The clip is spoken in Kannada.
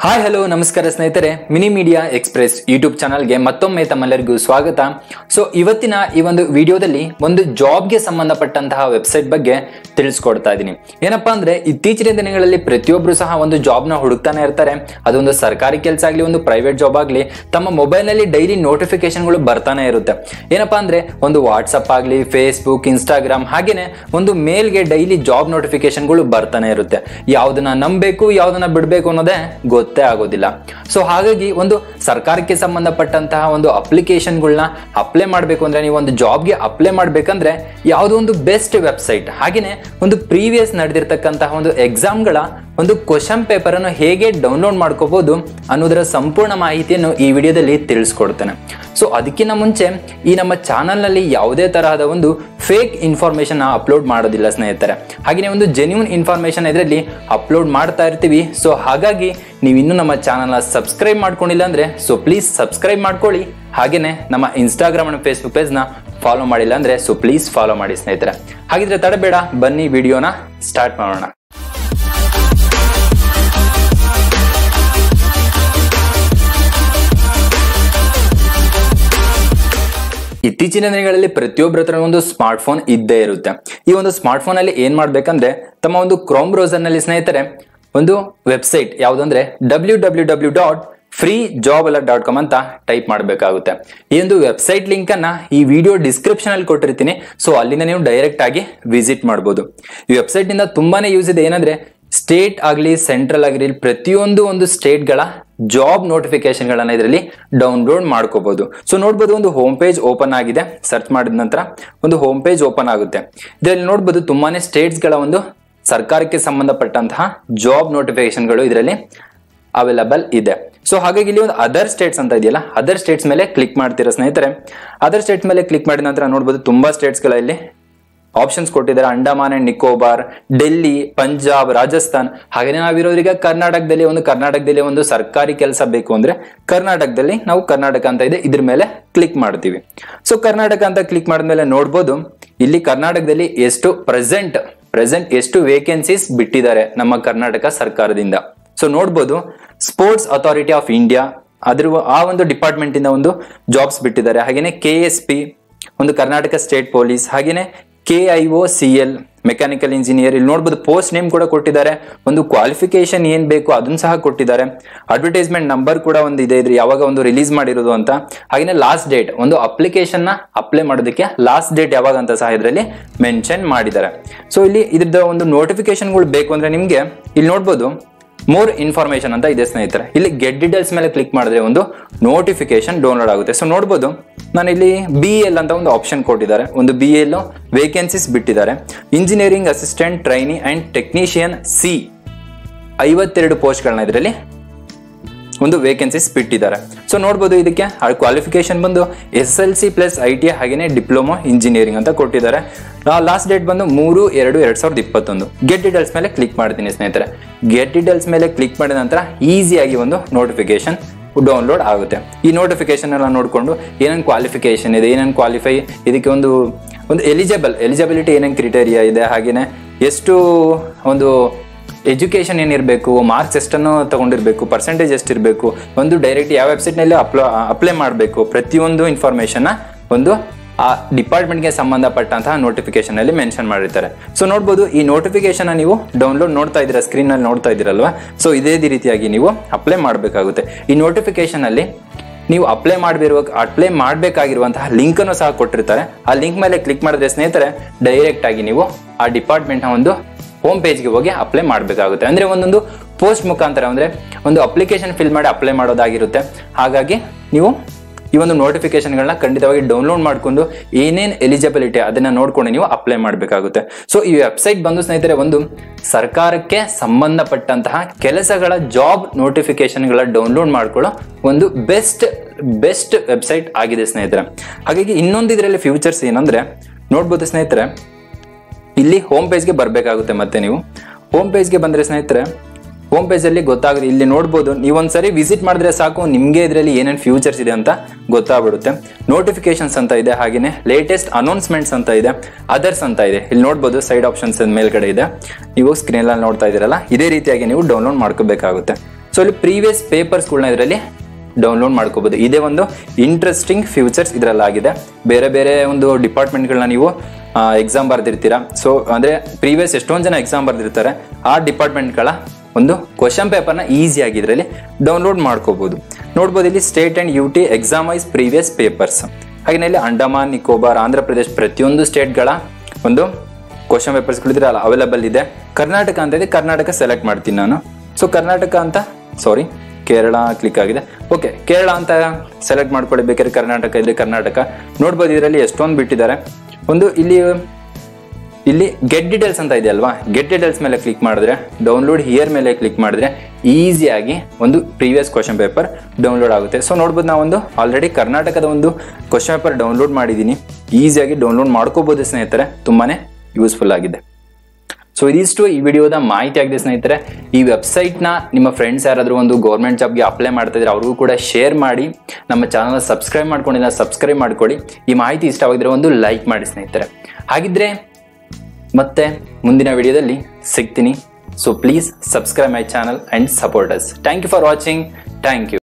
ಹಾಯ್ ಹಲೋ ನಮಸ್ಕಾರ ಸ್ನೇಹಿತರೆ ಮಿನಿ ಮೀಡಿಯಾ ಎಕ್ಸ್ಪ್ರೆಸ್ ಯೂಟ್ಯೂಬ್ ಚಾನಲ್ಗೆ ಮತ್ತೊಮ್ಮೆ ತಮ್ಮೆಲ್ಲರಿಗೂ ಸ್ವಾಗತ ಸೊ ಇವತ್ತಿನ ಈ ಒಂದು ವಿಡಿಯೋದಲ್ಲಿ ಒಂದು ಜಾಬ್ಗೆ ಸಂಬಂಧಪಟ್ಟಂತಹ ವೆಬ್ಸೈಟ್ ಬಗ್ಗೆ ತಿಳಿಸ್ಕೊಡ್ತಾ ಇದ್ದೀನಿ ಏನಪ್ಪಾ ಅಂದ್ರೆ ಇತ್ತೀಚಿನ ದಿನಗಳಲ್ಲಿ ಪ್ರತಿಯೊಬ್ಬರು ಸಹ ಒಂದು ಜಾಬ್ನ ಹುಡುಕ್ತಾನೆ ಇರ್ತಾರೆ ಅದೊಂದು ಸರ್ಕಾರಿ ಕೆಲಸ ಆಗಲಿ ಒಂದು ಪ್ರೈವೇಟ್ ಜಾಬ್ ಆಗಲಿ ತಮ್ಮ ಮೊಬೈಲ್ನಲ್ಲಿ ಡೈಲಿ ನೋಟಿಫಿಕೇಶನ್ಗಳು ಬರ್ತಾನೆ ಇರುತ್ತೆ ಏನಪ್ಪಾ ಅಂದ್ರೆ ಒಂದು ವಾಟ್ಸಪ್ ಆಗಲಿ ಫೇಸ್ಬುಕ್ ಇನ್ಸ್ಟಾಗ್ರಾಮ್ ಹಾಗೇನೆ ಒಂದು ಮೇಲ್ಗೆ ಡೈಲಿ ಜಾಬ್ ನೋಟಿಫಿಕೇಶನ್ಗಳು ಬರ್ತಾನೆ ಇರುತ್ತೆ ಯಾವ್ದನ್ನ ನಂಬಬೇಕು ಯಾವ್ದನ್ನ ಬಿಡಬೇಕು ಅನ್ನೋದೇ ಗೊತ್ತೇ ಆಗೋದಿಲ್ಲ ಸೊ ಹಾಗಾಗಿ ಒಂದು ಸರ್ಕಾರಕ್ಕೆ ಸಂಬಂಧಪಟ್ಟಂತಹ ಒಂದು ಅಪ್ಲಿಕೇಶನ್ಗಳನ್ನ ಅಪ್ಲೈ ಮಾಡಬೇಕು ಅಂದ್ರೆ ನೀವು ಒಂದು ಜಾಬ್ಗೆ ಅಪ್ಲೈ ಮಾಡ್ಬೇಕಂದ್ರೆ ಯಾವುದೋ ಒಂದು ಬೆಸ್ಟ್ ವೆಬ್ಸೈಟ್ ಹಾಗೇನೆ ಒಂದು ಪ್ರೀವಿಯಸ್ ನಡೆದಿರ್ತಕ್ಕಂತಹ ಒಂದು ಎಕ್ಸಾಮ್ಗಳ ಒಂದು ಕ್ವಶನ್ ಪೇಪರ್ ಅನ್ನು ಹೇಗೆ ಡೌನ್ಲೋಡ್ ಮಾಡ್ಕೋಬಹುದು ಅನ್ನೋದರ ಸಂಪೂರ್ಣ ಮಾಹಿತಿಯನ್ನು ಈ ವಿಡಿಯೋದಲ್ಲಿ ತಿಳಿಸ್ಕೊಡ್ತೇನೆ ಸೊ ಅದಕ್ಕಿಂತ ಮುಂಚೆ ಈ ನಮ್ಮ ಚಾನಲ್ನಲ್ಲಿ ಯಾವುದೇ ತರಹದ ಒಂದು ಫೇಕ್ ಇನ್ಫಾರ್ಮೇಶನ್ ಅಪ್ಲೋಡ್ ಮಾಡೋದಿಲ್ಲ ಸ್ನೇಹಿತರೆ ಹಾಗೆಯೇ ಒಂದು ಜೆನ್ಯೂನ್ ಇನ್ಫಾರ್ಮೇಶನ್ ಇದರಲ್ಲಿ ಅಪ್ಲೋಡ್ ಮಾಡ್ತಾ ಇರ್ತೀವಿ ಸೊ ಹಾಗಾಗಿ ನೀವು ಇನ್ನೂ ನಮ್ಮ ಚಾನಲ್ನ ಸಬ್ಸ್ಕ್ರೈಬ್ ಮಾಡ್ಕೊಂಡಿಲ್ಲ ಅಂದ್ರೆ ಸೊ ಪ್ಲೀಸ್ ಸಬ್ಸ್ಕ್ರೈಬ್ ಮಾಡ್ಕೊಳ್ಳಿ ಹಾಗೇನೆ ನಮ್ಮ ಇನ್ಸ್ಟಾಗ್ರಾಮ್ ಅಂಡ್ ಫೇಸ್ಬುಕ್ ಪೇಜ್ನ ಫಾಲೋ ಮಾಡಿಲ್ಲ ಅಂದ್ರೆ ಸೊ ಪ್ಲೀಸ್ ಫಾಲೋ ಮಾಡಿ ಸ್ನೇಹಿತರೆ ಹಾಗಿದ್ರೆ ತಡಬೇಡ ಬನ್ನಿ ವಿಡಿಯೋನ ಸ್ಟಾರ್ಟ್ ಮಾಡೋಣ ಇತ್ತೀಚಿನ ದಿನಗಳಲ್ಲಿ ಪ್ರತಿಯೊಬ್ಬರ ಹತ್ರ ಒಂದು ಸ್ಮಾರ್ಟ್ ಫೋನ್ ಇದ್ದೇ ಇರುತ್ತೆ ಈ ಒಂದು ಸ್ಮಾರ್ಟ್ ಫೋನ್ ಅಲ್ಲಿ ಏನ್ ಮಾಡ್ಬೇಕಂದ್ರೆ ತಮ್ಮ ಒಂದು ಕ್ರೋಮ್ ಬ್ರೌಸರ್ ನಲ್ಲಿ ಸ್ನೇಹಿತರೆ ಒಂದು ವೆಬ್ಸೈಟ್ ಯಾವುದಂದ್ರೆ W W W dot free job alert dot com ಅಂತ ಟೈಪ್ ಮಾಡಬೇಕಾಗುತ್ತೆ ಈ ಒಂದು ವೆಬ್ಸೈಟ್ ಲಿಂಕ್ ಅನ್ನ ಈ ವಿಡಿಯೋ ಡಿಸ್ಕ್ರಿಪ್ಷನ್ ಅಲ್ಲಿ ಕೊಟ್ಟಿರ್ತೀನಿ ಸೊ ಅಲ್ಲಿಂದ ನೀವು ಡೈರೆಕ್ಟ್ ಆಗಿ ವಿಸಿಟ್ ಮಾಡಬಹುದು ಈ ವೆಬ್ಸೈಟ್ ನಿಂದ ತುಂಬಾನೇ ಯೂಸ್ ಇದೆ ಏನಂದ್ರೆ ಸ್ಟೇಟ್ ಆಗಲಿ ಸೆಂಟ್ರಲ್ ಆಗಲಿ ಪ್ರತಿಯೊಂದು ಒಂದು ಸ್ಟೇಟ್ಗಳ ಜಾಬ್ ನೋಟಿಫಿಕೇಶನ್ಗಳನ್ನ ಇದರಲ್ಲಿ ಡೌನ್ಲೋಡ್ ಮಾಡ್ಕೋಬಹುದು ಸೊ ನೋಡ್ಬೋದು ಒಂದು ಹೋಮ್ ಪೇಜ್ ಓಪನ್ ಆಗಿದೆ ಸರ್ಚ್ ಮಾಡಿದ ನಂತರ ಒಂದು ಹೋಮ್ ಪೇಜ್ ಓಪನ್ ಆಗುತ್ತೆ ಇದರಲ್ಲಿ ನೋಡ್ಬೋದು ತುಂಬಾನೇ ಸ್ಟೇಟ್ಸ್ಗಳ ಒಂದು ಸರ್ಕಾರಕ್ಕೆ ಸಂಬಂಧಪಟ್ಟಂತಹ ಜಾಬ್ ನೋಟಿಫಿಕೇಶನ್ಗಳು ಇದರಲ್ಲಿ ಅವೈಲಬಲ್ ಇದೆ ಸೊ ಹಾಗಾಗಿ ಇಲ್ಲಿ ಒಂದು ಅದರ್ ಸ್ಟೇಟ್ಸ್ ಅಂತ ಇದೆಯಲ್ಲ ಅದರ್ ಸ್ಟೇಟ್ಸ್ ಮೇಲೆ ಕ್ಲಿಕ್ ಮಾಡ್ತೀರಾ ಸ್ನೇಹಿತರೆ ಅದರ್ ಸ್ಟೇಟ್ಸ್ ಮೇಲೆ ಕ್ಲಿಕ್ ಮಾಡಿದ ನಂತರ ನೋಡ್ಬೋದು ತುಂಬಾ ಸ್ಟೇಟ್ಸ್ಗಳ ಇಲ್ಲಿ ಆಪ್ಷನ್ಸ್ ಕೊಟ್ಟಿದ್ದಾರೆ ಅಂಡಮಾನ್ ಅಂಡ್ ನಿಕೋಬಾರ್ ಡೆಲ್ಲಿ ಪಂಜಾಬ್ ರಾಜಸ್ಥಾನ್ ಹಾಗೆ ನಾವಿರೋದ್ರೀಗ ಕರ್ನಾಟಕದಲ್ಲಿ ಒಂದು ಕರ್ನಾಟಕದಲ್ಲಿ ಒಂದು ಸರ್ಕಾರಿ ಕೆಲಸ ಬೇಕು ಅಂದ್ರೆ ಕರ್ನಾಟಕದಲ್ಲಿ ನಾವು ಕರ್ನಾಟಕ ಅಂತ ಇದೆ ಇದ್ರ ಮೇಲೆ ಕ್ಲಿಕ್ ಮಾಡ್ತೀವಿ ಸೊ ಕರ್ನಾಟಕ ಅಂತ ಕ್ಲಿಕ್ ಮಾಡಿದ್ಮೇಲೆ ನೋಡ್ಬೋದು ಇಲ್ಲಿ ಕರ್ನಾಟಕದಲ್ಲಿ ಎಷ್ಟು ಪ್ರೆಸೆಂಟ್ ಪ್ರೆಸೆಂಟ್ ಎಷ್ಟು ವೇಕೆನ್ಸೀಸ್ ಬಿಟ್ಟಿದ್ದಾರೆ ನಮ್ಮ ಕರ್ನಾಟಕ ಸರ್ಕಾರದಿಂದ ಸೊ ನೋಡ್ಬೋದು ಸ್ಪೋರ್ಟ್ಸ್ ಅಥಾರಿಟಿ ಆಫ್ ಇಂಡಿಯಾ ಅದ್ರ ಆ ಒಂದು ಡಿಪಾರ್ಟ್ಮೆಂಟ್ ಇಂದ ಒಂದು ಜಾಬ್ಸ್ ಬಿಟ್ಟಿದ್ದಾರೆ ಹಾಗೇನೆ ಕೆ ಎಸ್ ಪಿ ಒಂದು ಕರ್ನಾಟಕ ಸ್ಟೇಟ್ ಪೊಲೀಸ್ ಹಾಗೇನೆ K I O C L mechanical engineer ಇಲ್ಲಿ ನೋಡ್ಬೋದು ಪೋಸ್ಟ್ ನೇಮ್ ಕೂಡ ಕೊಟ್ಟಿದ್ದಾರೆ ಒಂದು ಕ್ವಾಲಿಫಿಕೇಶನ್ ಏನ್ ಬೇಕು ಅದನ್ನ ಸಹ ಕೊಟ್ಟಿದ್ದಾರೆ ಅಡ್ವರ್ಟೈಸ್ಮೆಂಟ್ ನಂಬರ್ ಕೂಡ ಒಂದು ಇದೆ ಇದ್ರ ಯಾವಾಗ ಒಂದು ರಿಲೀಸ್ ಮಾಡಿರೋದು ಅಂತ ಹಾಗೇನೆ ಲಾಸ್ಟ್ ಡೇಟ್ ಒಂದು ಅಪ್ಲಿಕೇಶನ್ ನ ಅಪ್ಲೈ ಮಾಡೋದಕ್ಕೆ ಲಾಸ್ಟ್ ಡೇಟ್ ಯಾವಾಗ ಅಂತ ಸಹ ಇದರಲ್ಲಿ ಮೆನ್ಷನ್ ಮಾಡಿದ್ದಾರೆ ಸೊ ಇಲ್ಲಿ ಇದ್ರದ್ದು ಒಂದು ನೋಟಿಫಿಕೇಶನ್ಗಳು ಬೇಕು ಅಂದ್ರೆ ನಿಮ್ಗೆ ಇಲ್ಲಿ ನೋಡ್ಬೋದು ಮೋರ್ ಇನ್ಫಾರ್ಮೇಶನ್ ಅಂತ ಇದೆ ಸ್ನೇಹಿತರೆ ಇಲ್ಲಿ ಗೆಟ್ ಡೀಟೇಲ್ಸ್ ಮೇಲೆ ಕ್ಲಿಕ್ ಮಾಡಿದ್ರೆ ಒಂದು ನೋಟಿಫಿಕೇಶನ್ ಡೌನ್ಲೋಡ್ ಆಗುತ್ತೆ ಸೊ ನೋಡ್ಬೋದು ನಾನು ಇಲ್ಲಿ ಬಿ ಎಲ್ ಅಂತ ಒಂದು ಆಪ್ಷನ್ ಕೊಟ್ಟಿದ್ದಾರೆ ಒಂದು ಬಿ ಎಲ್ ವೇಕೆನ್ಸೀಸ್ ಬಿಟ್ಟಿದ್ದಾರೆ engineering assistant trainee and technician C ಐವತ್ತೆರಡು ಪೋಸ್ಟ್ಗಳನ್ನ ಇದರಲ್ಲಿ ಒಂದು ವೇಕೆನ್ಸೀಸ್ ಬಿಟ್ಟಿದ್ದಾರೆ ಸೊ ನೋಡ್ಬೋದು ಇದಕ್ಕೆ ಕ್ವಾಲಿಫಿಕೇಶನ್ ಬಂದು S L C plus I T ಹಾಗೇನೆ ಡಿಪ್ಲೊಮಾ ಇಂಜಿನಿಯರಿಂಗ್ ಅಂತ ಕೊಟ್ಟಿದ್ದಾರೆ ಲಾಸ್ಟ್ ಡೇಟ್ ಬಂದು ಮೂರು ಎರಡು ಎರಡ್ ಸಾವಿರದ ಇಪ್ಪತ್ತೊಂದು ಗೆಟ್ ಡೀಟೇಲ್ಸ್ ಮೇಲೆ ಕ್ಲಿಕ್ ಮಾಡ್ತೀನಿ ಸ್ನೇಹಿತರೆ ಗೆಟ್ ಡೀಟೇಲ್ಸ್ ಮೇಲೆ ಕ್ಲಿಕ್ ಮಾಡಿದ ನಂತರ ಈಸಿಯಾಗಿ ಒಂದು ನೋಟಿಫಿಕೇಶನ್ ಡೌನ್ಲೋಡ್ ಆಗುತ್ತೆ ಈ ನೋಟಿಫಿಕೇಶನ್ ಎಲ್ಲ ನೋಡಿಕೊಂಡು ಏನೇನು ಕ್ವಾಲಿಫಿಕೇಶನ್ ಇದೆ ಏನೇನು ಕ್ವಾಲಿಫೈ ಇದಕ್ಕೆ ಒಂದು ಒಂದು ಎಲಿಜಿಬಲ್ ಎಲಿಜಿಬಿಲಿಟಿ ಏನೇನು ಕ್ರಿಟೇರಿಯಾ ಇದೆ ಹಾಗೇನೆ ಎಷ್ಟು ಒಂದು ಎಜುಕೇಶನ್ ಏನಿರಬೇಕು ಮಾರ್ಕ್ಸ್ ಎಷ್ಟನ್ನು ತಗೊಂಡಿರಬೇಕು ಪರ್ಸೆಂಟೇಜ್ ಎಷ್ಟಿರಬೇಕು ಒಂದು ಡೈರೆಕ್ಟ್ ಯಾವ ವೆಬ್ಸೈಟ್ನಲ್ಲಿ ಅಪ್ಲೋ ಅಪ್ಲೈ ಮಾಡಬೇಕು ಪ್ರತಿಯೊಂದು ಇನ್ಫಾರ್ಮೇಷನ್ನ ಒಂದು ಆ ಡಿಪಾರ್ಟ್ಮೆಂಟ್ಗೆ ಸಂಬಂಧಪಟ್ಟಂತಹ ನೋಟಿಫಿಕೇಶನ್ ಅಲ್ಲಿ ಮೆನ್ಷನ್ ಮಾಡಿರ್ತಾರೆ ಸೊ ನೋಡ್ಬೋದು ಈ ನೋಟಿಫಿಕೇಶನ್ ನೀವು ಡೌನ್ಲೋಡ್ ನೋಡ್ತಾ ಇದ್ದೀರಾ ಸ್ಕ್ರೀನ್ ಅಲ್ಲಿ ನೋಡ್ತಾ ಇದ್ದೀರಲ್ವಾ ಸೊ ಇದೇ ರೀತಿಯಾಗಿ ನೀವು ಅಪ್ಲೈ ಮಾಡಬೇಕಾಗುತ್ತೆ ಈ ನೋಟಿಫಿಕೇಶನ್ ಅಲ್ಲಿ ನೀವು ಅಪ್ಲೈ ಮಾಡಬಿರುವ ಅಪ್ಲೈ ಮಾಡಬೇಕಾಗಿರುವಂತಹ ಲಿಂಕ್ ಅನ್ನು ಸಹ ಕೊಟ್ಟಿರ್ತಾರೆ ಆ ಲಿಂಕ್ ಮೇಲೆ ಕ್ಲಿಕ್ ಮಾಡಿದ್ರೆ ಸ್ನೇಹಿತರೆ ಡೈರೆಕ್ಟ್ ಆಗಿ ನೀವು ಆ ಡಿಪಾರ್ಟ್ಮೆಂಟ್ ನ ಒಂದು ಹೋಮ್ ಪೇಜ್ಗೆ ಹೋಗಿ ಅಪ್ಲೈ ಮಾಡಬೇಕಾಗುತ್ತೆ ಅಂದ್ರೆ ಒಂದೊಂದು ಪೋಸ್ಟ್ ಮುಖಾಂತರ ಅಂದ್ರೆ ಒಂದು ಅಪ್ಲಿಕೇಶನ್ ಫಿಲ್ ಮಾಡಿ ಅಪ್ಲೈ ಮಾಡೋದಾಗಿರುತ್ತೆ ಹಾಗಾಗಿ ನೀವು ಈ ಒಂದು ನೋಟಿಫಿಕೇಶನ್ಗಳನ್ನ ಖಂಡಿತವಾಗಿ ಡೌನ್ಲೋಡ್ ಮಾಡ್ಕೊಂಡು ಏನೇನು ಎಲಿಜಿಬಿಲಿಟಿ ಅದನ್ನ ನೋಡ್ಕೊಂಡು ನೀವು ಅಪ್ಲೈ ಮಾಡಬೇಕಾಗುತ್ತೆ ಸೊ ಈ ವೆಬ್ಸೈಟ್ ಬಂದು ಸ್ನೇಹಿತರೆ ಒಂದು ಸರ್ಕಾರಕ್ಕೆ ಸಂಬಂಧಪಟ್ಟಂತಹ ಕೆಲಸಗಳ ಜಾಬ್ ನೋಟಿಫಿಕೇಶನ್ಗಳ ಡೌನ್ಲೋಡ್ ಮಾಡ್ಕೊಳ್ಳೋ ಒಂದು ಬೆಸ್ಟ್ ಬೆಸ್ಟ್ ವೆಬ್ಸೈಟ್ ಆಗಿದೆ ಸ್ನೇಹಿತರೆ ಹಾಗಾಗಿ ಇನ್ನೊಂದು ಇದರಲ್ಲಿ ಫ್ಯೂಚರ್ಸ್ ಏನಂದ್ರೆ ನೋಡ್ಬೋದು ಸ್ನೇಹಿತರೆ ಇಲ್ಲಿ ಹೋಮ್ ಪೇಜ್ಗೆ ಬರಬೇಕಾಗುತ್ತೆ ಮತ್ತೆ ನೀವು ಹೋಮ್ ಪೇಜ್ಗೆ ಬಂದರೆ ಸ್ನೇಹಿತರೆ ಹೋಮ್ ಪೇಜಲ್ಲಿ ಗೊತ್ತಾಗುತ್ತೆ ಇಲ್ಲಿ ನೋಡ್ಬೋದು ನೀವೊಂದ್ಸರಿ ವಿಸಿಟ್ ಮಾಡಿದ್ರೆ ಸಾಕು ನಿಮಗೆ ಇದರಲ್ಲಿ ಏನೇನು ಫ್ಯೂಚರ್ಸ್ ಇದೆ ಅಂತ ಗೊತ್ತಾಗ್ಬಿಡುತ್ತೆ ನೋಟಿಫಿಕೇಶನ್ಸ್ ಅಂತ ಇದೆ ಹಾಗೆಯೇ ಲೇಟೆಸ್ಟ್ ಅನೌನ್ಸ್ಮೆಂಟ್ಸ್ ಅಂತ ಇದೆ ಅದರ್ಸ್ ಅಂತ ಇದೆ ಇಲ್ಲಿ ನೋಡ್ಬೋದು ಸೈಡ್ ಆಪ್ಷನ್ಸ್ ಮೇಲ್ಗಡೆ ಇದೆ ನೀವು ಸ್ಕ್ರೀನಲ್ಲಿ ನೋಡ್ತಾ ಇದ್ದೀರಲ್ಲ ಇದೇ ರೀತಿಯಾಗಿ ನೀವು ಡೌನ್ಲೋಡ್ ಮಾಡ್ಕೋಬೇಕಾಗುತ್ತೆ ಸೊ ಇಲ್ಲಿ ಪ್ರೀವಿಯಸ್ ಪೇಪರ್ಸ್ಗಳನ್ನ ಇದರಲ್ಲಿ ಡೌನ್ಲೋಡ್ ಮಾಡ್ಕೋಬಹುದು ಇದೇ ಒಂದು ಇಂಟ್ರೆಸ್ಟಿಂಗ್ ಫ್ಯೂಚರ್ಸ್ ಇದರಲ್ಲಾಗಿದೆ ಬೇರೆ ಬೇರೆ ಒಂದು ಡಿಪಾರ್ಟ್ಮೆಂಟ್ಗಳನ್ನ ನೀವು ಎಕ್ಸಾಮ್ ಬರ್ದಿರ್ತೀರಾ ಸೊ ಅಂದ್ರೆ ಪ್ರೀವಿಯಸ್ ಎಷ್ಟೊಂದು ಜನ ಎಕ್ಸಾಮ್ ಬರ್ದಿರ್ತಾರೆ ಆ ಡಿಪಾರ್ಟ್ಮೆಂಟ್ಗಳ ಒಂದು ಕ್ವಶನ್ ಪೇಪರ್ನ ಈಸಿಯಾಗಿ ಇದರಲ್ಲಿ ಡೌನ್ಲೋಡ್ ಮಾಡ್ಕೋಬಹುದು ನೋಡ್ಬೋದು ಇಲ್ಲಿ state and U T exam wise previous papers ಹಾಗೆ ಇಲ್ಲಿ ಅಂಡಮಾನ್ ನಿಕೋಬಾರ್ ಆಂಧ್ರ ಪ್ರದೇಶ್ ಪ್ರತಿಯೊಂದು ಸ್ಟೇಟ್ಗಳ ಒಂದು ಕ್ವಶನ್ ಪೇಪರ್ಸ್ಗಳಿದ್ರೆ ಅಲ್ಲ ಅವೈಲಬಲ್ ಇದೆ ಕರ್ನಾಟಕ ಅಂತ ಇದೆ ಕರ್ನಾಟಕ ಸೆಲೆಕ್ಟ್ ಮಾಡ್ತೀನಿ ನಾನು ಸೊ ಕರ್ನಾಟಕ ಅಂತ ಸಾರಿ ಕೇರಳ ಕ್ಲಿಕ್ ಆಗಿದೆ ಓಕೆ ಕೇರಳ ಅಂತ ಸೆಲೆಕ್ಟ್ ಮಾಡ್ಕೊಳ್ಳಿ ಬೇಕಾದ್ರೆ ಕರ್ನಾಟಕ ಇದೆ ಕರ್ನಾಟಕ ನೋಡ್ಬೋದು ಇದರಲ್ಲಿ ಎಷ್ಟೊಂದು ಬಿಟ್ಟಿದ್ದಾರೆ ಒಂದು ಇಲ್ಲಿ ಇಲ್ಲಿ ಗೆಟ್ ಡೀಟೇಲ್ಸ್ ಅಂತ ಇದೆ ಅಲ್ವಾ ಗೆಟ್ ಡೀಟೇಲ್ಸ್ ಮೇಲೆ ಕ್ಲಿಕ್ ಮಾಡಿದ್ರೆ ಡೌನ್ಲೋಡ್ ಹಿಯರ್ ಮೇಲೆ ಕ್ಲಿಕ್ ಮಾಡಿದ್ರೆ ಈಸಿಯಾಗಿ ಒಂದು ಪ್ರೀವಿಯಸ್ ಕ್ವಶನ್ ಪೇಪರ್ ಡೌನ್ಲೋಡ್ ಆಗುತ್ತೆ ಸೊ ನೋಡ್ಬೋದು ನಾವೊಂದು ಆಲ್ರೆಡಿ ಕರ್ನಾಟಕದ ಒಂದು ಕ್ವಶನ್ ಪೇಪರ್ ಡೌನ್ಲೋಡ್ ಮಾಡಿದ್ದೀನಿ ಈಸಿಯಾಗಿ ಡೌನ್ಲೋಡ್ ಮಾಡ್ಕೋಬಹುದು ಸ್ನೇಹಿತರೆ ತುಂಬಾನೇ ಯೂಸ್ಫುಲ್ ಆಗಿದೆ ಸೊ ಇದಿಷ್ಟು ಈ ವಿಡಿಯೋದ ಮಾಹಿತಿ ಆಗಿದೆ ಸ್ನೇಹಿತರೆ ಈ ವೆಬ್ಸೈಟ್ನ ನಿಮ್ಮ ಫ್ರೆಂಡ್ಸ್ ಯಾರಾದರೂ ಒಂದು ಗೌರ್ಮೆಂಟ್ ಜಾಬ್ಗೆ ಅಪ್ಲೈ ಮಾಡ್ತಾ ಇದ್ರೆ ಅವ್ರಿಗೂ ಕೂಡ ಶೇರ್ ಮಾಡಿ ನಮ್ಮ ಚಾನಲ್ನ ಸಬ್ಸ್ಕ್ರೈಬ್ ಮಾಡ್ಕೊಂಡಿಲ್ಲ ಸಬ್ಸ್ಕ್ರೈಬ್ ಮಾಡ್ಕೊಳ್ಳಿ ಈ ಮಾಹಿತಿ ಇಷ್ಟವಾಗಿದ್ರೆ ಒಂದು ಲೈಕ್ ಮಾಡಿ ಸ್ನೇಹಿತರೆ ಹಾಗಿದ್ರೆ ಮತ್ತೆ ಮುಂದಿನ ವಿಡಿಯೋದಲ್ಲಿ ಸಿಗ್ತೀನಿ so please subscribe my channel and support us thank you for watching thank you